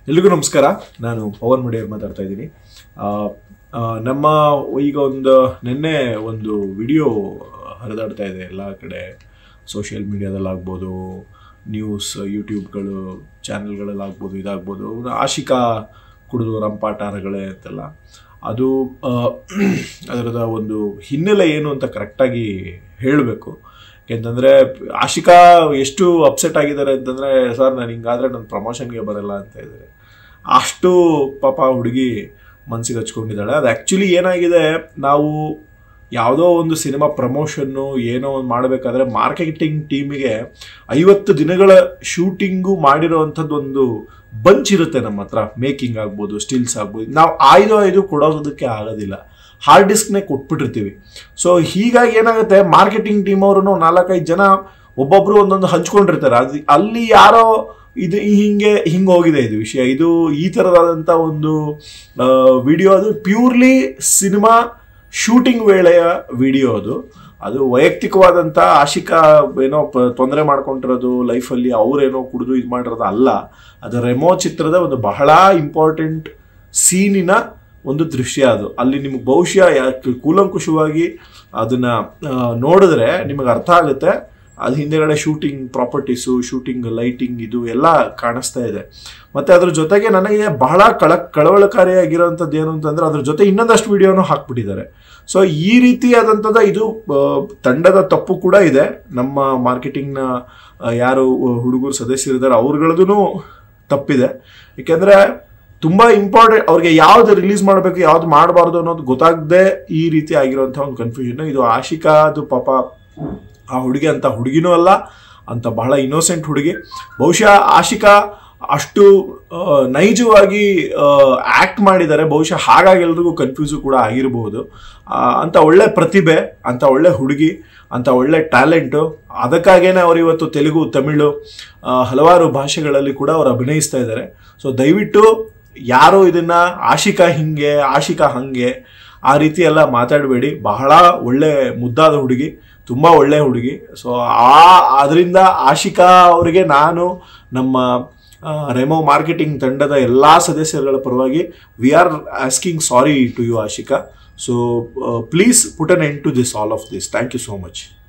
ಎಲ್ರಿಗೂ ನಮಸ್ಕಾರ ನಾನು ಪವನ್ ಮುಡಿಯರ್ ಮಾತಾಡ್ತಾ ಇದ್ದೀನಿ ಆ, ಆ, ನಮ್ಮ ಈಗ ಒಂದು ನಿನ್ನೆ ಒಂದು ವಿಡಿಯೋ ಹರಿದಾಡ್ತಾ ಇದೆ ಎಲ್ಲ ಕಡೆ ಸೋಷಿಯಲ್ ಮೀಡಿಯಾದಲ್ಲಾಗ್ಬೋದು ನ್ಯೂಸ್ ಯೂಟ್ಯೂಬ್ಗಳು ಚಾನೆಲ್ಗಳಲ್ಲಾಗ್ಬೋದು ಇದಾಗ್ಬೋದು ಆಶಿಕಾ ಕುಡಿದು ರಂಪಾಟಾರಗಳೇ ಅಂತೆಲ್ಲ ಅದು ಆ, ಅದರದ ಒಂದು ಹಿನ್ನೆಲೆ ಏನು ಅಂತ ಕರೆಕ್ಟಾಗಿ ಹೇಳಬೇಕು ಯಾಕೆಂತಂದರೆ ಆಶಿಕಾ ಎಷ್ಟು ಅಪ್ಸೆಟ್ ಆಗಿದ್ದಾರೆ ಅಂತಂದರೆ ಸರ್ ನಾನು ಹಿಂಗಾದ್ರೆ ನನ್ನ ಪ್ರಮೋಷನ್ಗೆ ಬರಲ್ಲ ಅಂತ ಇದ್ದಾರೆ ಅಷ್ಟು ಪಾಪ ಹುಡುಗಿ ಮನಸ್ಸಿಗೆ ಹಚ್ಕೊಂಡಿದ್ದಾಳೆ ಅದು ಆ್ಯಕ್ಚುಲಿ ಏನಾಗಿದೆ ನಾವು ಯಾವುದೋ ಒಂದು ಸಿನಿಮಾ ಪ್ರಮೋಷನ್ನು ಏನೋ ಒಂದು ಮಾಡಬೇಕಾದ್ರೆ ಮಾರ್ಕೆಟಿಂಗ್ ಟೀಮಿಗೆ ಐವತ್ತು ದಿನಗಳ ಶೂಟಿಂಗು ಮಾಡಿರೋವಂಥದ್ದು ಒಂದು ಬಂಚ್ ಇರುತ್ತೆ ನಮ್ಮ ಹತ್ರ ಮೇಕಿಂಗ್ ಆಗ್ಬೋದು ಸ್ಟಿಲ್ಸ್ ಆಗ್ಬೋದು ನಾವು ಆಯ್ದು ಆಯ್ದು ಕೊಡೋದಕ್ಕೆ ಆಗೋದಿಲ್ಲ ಹಾರ್ಡ್ ಡಿಸ್ಕ್ನೇ ಕೊಟ್ಬಿಟ್ಟಿರ್ತೀವಿ ಸೊ ಹೀಗಾಗಿ ಏನಾಗುತ್ತೆ ಮಾರ್ಕೆಟಿಂಗ್ ಟೀಮ್ ಅವರು ನಾಲ್ಕೈದು ಜನ ಒಬ್ಬೊಬ್ರು ಒಂದೊಂದು ಹಂಚ್ಕೊಂಡಿರ್ತಾರೆ ಅದು ಅಲ್ಲಿ ಯಾರೋ ಇದು ಹಿಂಗೆ ಹಿಂಗೆ ಹೋಗಿದೆ ಇದು ವಿಷಯ ಇದು ಈ ಥರದಾದಂಥ ಒಂದು ವಿಡಿಯೋ ಅದು ಪ್ಯೂರ್ಲಿ ಸಿನಿಮಾ ಶೂಟಿಂಗ್ ವೇಳೆಯ ವಿಡಿಯೋ ಅದು ಅದು ವೈಯಕ್ತಿಕವಾದಂಥ ಆಶಿಕಾ ಏನೋ ತೊಂದರೆ ಮಾಡ್ಕೊಂಡಿರೋದು ಲೈಫಲ್ಲಿ ಅವರೇನೋ ಕುಡಿದು ಇದು ಮಾಡಿರೋದು ಅಲ್ಲ ಅದು ರೆಮೋ ಚಿತ್ರದ ಒಂದು ಬಹಳ ಇಂಪಾರ್ಟೆಂಟ್ ಸೀನಿನ ಒಂದು ದೃಶ್ಯ ಅದು ಅಲ್ಲಿ ನಿಮ್ಗೆ ಬಹುಶಃ ಯಾ- ಕೂಲಂಕುಷವಾಗಿ ಅದನ್ನ ಆ, ನೋಡಿದ್ರೆ ನಿಮಗೆ ಅರ್ಥ ಆಗುತ್ತೆ ಅದು ಹಿಂದೆಗಡೆ ಶೂಟಿಂಗ್ ಪ್ರಾಪರ್ಟೀಸು ಶೂಟಿಂಗ್ ಲೈಟಿಂಗ್ ಇದು ಎಲ್ಲ ಕಾಣಿಸ್ತಾ ಇದೆ ಮತ್ತೆ ಅದ್ರ ಜೊತೆಗೆ ನನಗೆ ಬಹಳ ಕಳ ಕಳವಳಕಾರಿಯಾಗಿರೋಂಥದ್ದು ಏನು ಅಂತಂದ್ರೆ ಅದ್ರ ಜೊತೆ ಇನ್ನೊಂದಷ್ಟು ವಿಡಿಯೋನು ಹಾಕ್ಬಿಟ್ಟಿದ್ದಾರೆ ಸೊ ಈ ರೀತಿಯಾದಂಥದ್ದು ಇದು ಆ, ತಂಡದ ತಪ್ಪು ಕೂಡ ಇದೆ ನಮ್ಮ ಮಾರ್ಕೆಟಿಂಗ್ನ ಯಾರು ಹುಡುಗರು ಸದಸ್ಯರಿದ್ದಾರೆ ಅವ್ರಗಳದ್ದು ತಪ್ಪಿದೆ ಯಾಕೆಂದ್ರೆ ತುಂಬಾ ಇಂಪಾರ್ಟೆಂಟ್ ಅವ್ರಿಗೆ ಯಾವ್ದು ರಿಲೀಸ್ ಮಾಡಬೇಕು ಯಾವ್ದು ಮಾಡಬಾರ್ದು ಅನ್ನೋದು ಗೊತ್ತಾಗದೆ ಈ ರೀತಿ ಆಗಿರುವಂಥ ಒಂದು ಕನ್ಫ್ಯೂಷನ್ ಇದು ಆಶಿಕಾ ಅದು ಪಾಪ ಆ ಹುಡುಗಿ ಅಂತ ಹುಡುಗಿನೂ ಅಲ್ಲ ಅಂತ ಬಹಳ ಇನ್ನೋಸೆಂಟ್ ಹುಡುಗಿ ಬಹುಶಃ ಆಶಿಕಾ ಅಷ್ಟು ಆ, ನೈಜವಾಗಿ ಆಕ್ಟ್ ಮಾಡಿದ್ದಾರೆ ಬಹುಶಃ ಹಾಗಾಗಿ ಎಲ್ರಿಗೂ ಕನ್ಫ್ಯೂಸು ಕೂಡ ಆಗಿರಬಹುದು ಆ, ಅಂತ ಒಳ್ಳೆ ಪ್ರತಿಭೆ ಅಂತ ಒಳ್ಳೆ ಹುಡುಗಿ ಅಂತ ಒಳ್ಳೆ ಟ್ಯಾಲೆಂಟು ಅದಕ್ಕಾಗೇನೆ ಅವರು ಇವತ್ತು ತೆಲುಗು ತಮಿಳು ಆ, ಹಲವಾರು ಭಾಷೆಗಳಲ್ಲಿ ಕೂಡ ಅವರು ಅಭಿನಯಿಸ್ತಾ ಇದ್ದಾರೆ ಸೊ ದಯವಿಟ್ಟು ಯಾರು ಇದನ್ನ ಆಶಿಕಾ ಹಿಂಗೆ ಆಶಿಕಾ ಹಂಗೆ ಆ ರೀತಿ ಎಲ್ಲ ಮಾತಾಡಬೇಡಿ ಬಹಳ ಒಳ್ಳೆ ಮುದ್ದಾದ ಹುಡುಗಿ ತುಂಬ ಒಳ್ಳೆ ಹುಡುಗಿ ಸೊ ಆ ಅದರಿಂದ ಆಶಿಕಾ ಅವರಿಗೆ ನಾನು ನಮ್ಮ ಆ, ರೆಮೋ ಮಾರ್ಕೆಟಿಂಗ್ ತಂಡದ ಎಲ್ಲ ಸದಸ್ಯರುಗಳ ಪರವಾಗಿ we are asking sorry to you Ashika so please put an end to this all of this thank you so much